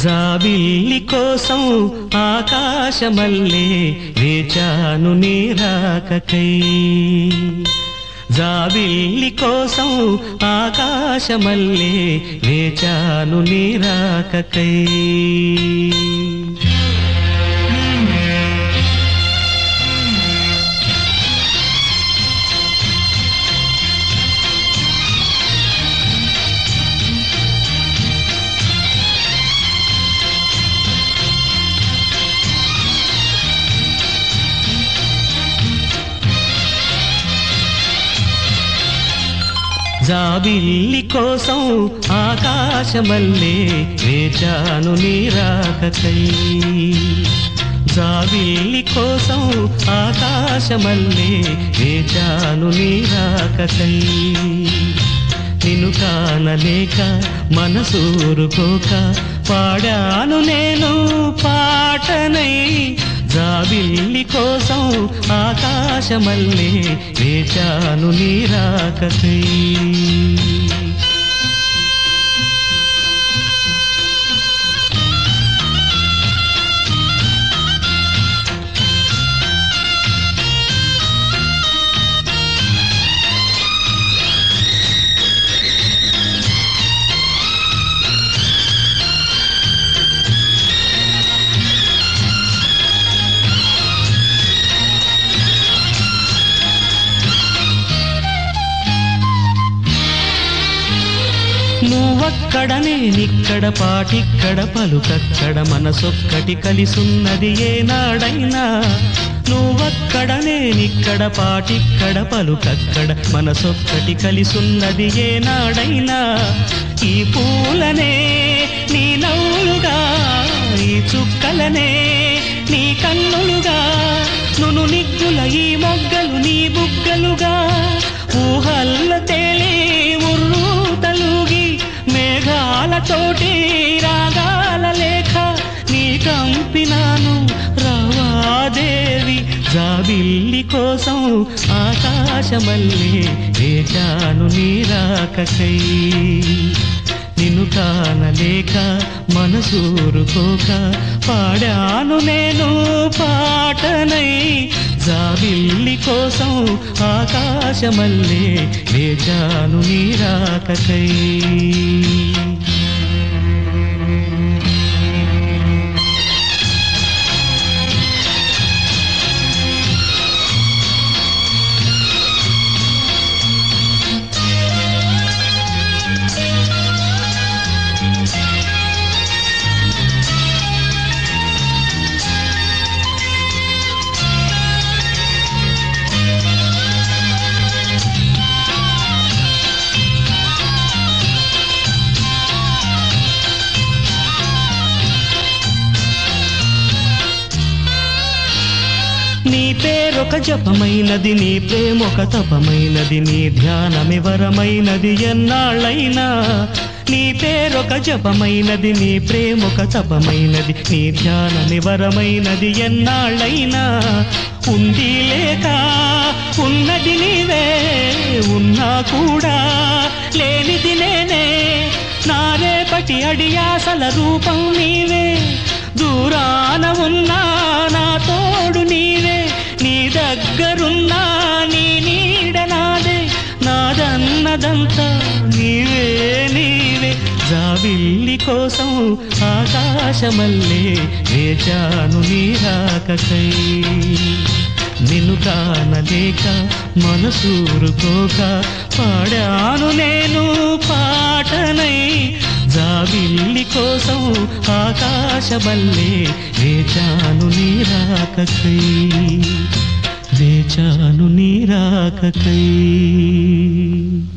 జాబిల్లి కోసం ఆకాశమల్లే వేచాను నీ రాకకై జాబిల్లి కోసం ఆకాశమల్లే వేచాను నీ రాకకై జాబిల్లి కోసం ఆకాశమల్లే వేచాను నీ రాకకై జాబిల్లి కోసం ఆకాశమల్లే వేచాను నీ రాకకై నిన్ను కానలేక మనసూరుకోక పాడాను నేను పాటనై జాబిల్లి కోసం ఆకాశమల్లే వేచాను నీ రాకకై నువ్వక్కడ నేనిక్కడ పాటిక్కడ పలుకక్కడ మనసొక్కటి కలిసున్నది ఏనాడైనా నువ్వక్కడ నేనిక్కడ పాటిక్కడ పలుకక్కడ మనసొక్కటి కలిసున్నది ఏనాడైనా ఈ పూలనే నీ నవ్వులుగా ఈ చుక్కలనే నీ కన్నులుగా నును నిగ్గుల ఈ మొగ్గలు నీ బుగ్గలుగా ఊహల్ల తేలి ఉర్రు తలుగి మేఘాలతోటి రాగాల లేఖ నీ కంపినాను రావాదేవి జాబిల్లి కోసం ఆకాశమల్లే వేచాను నీ రాకకై నిన్ను కానలేక మనసూరుకోక పాడాను నేను పాటనై జాబిల్లి కోసం ఆకాశమల్లే వేచాను నీ రాకకై నీ పేరొక జపమైనది నీ ప్రేమొక తపమైనది నీ ధ్యానమివరమైనది ఎన్నాళ్ళైనా నీ పేరొక జపమైనది నీ ప్రేమొక తపమైనది నీ ధ్యానమివరమైనది ఎన్నాళ్ళైనా ఉంది లేక ఉన్నది నీవే ఉన్నా కూడా లేనిది నేనే నా రేపటి అడియాసల రూపం నీవే దూరాన ఉన్నా నా తోడు నీవే నీ దగ్గరున్నా నీ నీడ నాదే నాదన్నదంతా నీవే నీవే జాబిల్లి కోసం ఆకాశమల్లే వేచాను నీ రాకకై నిన్ను కానలేక మనసూరుకోక పాడాను నేను పాటనై జాబిల్లి కోసం ఆకాశమల్లే వేచాను నీ రాకకై వేచాను నీ రాకకై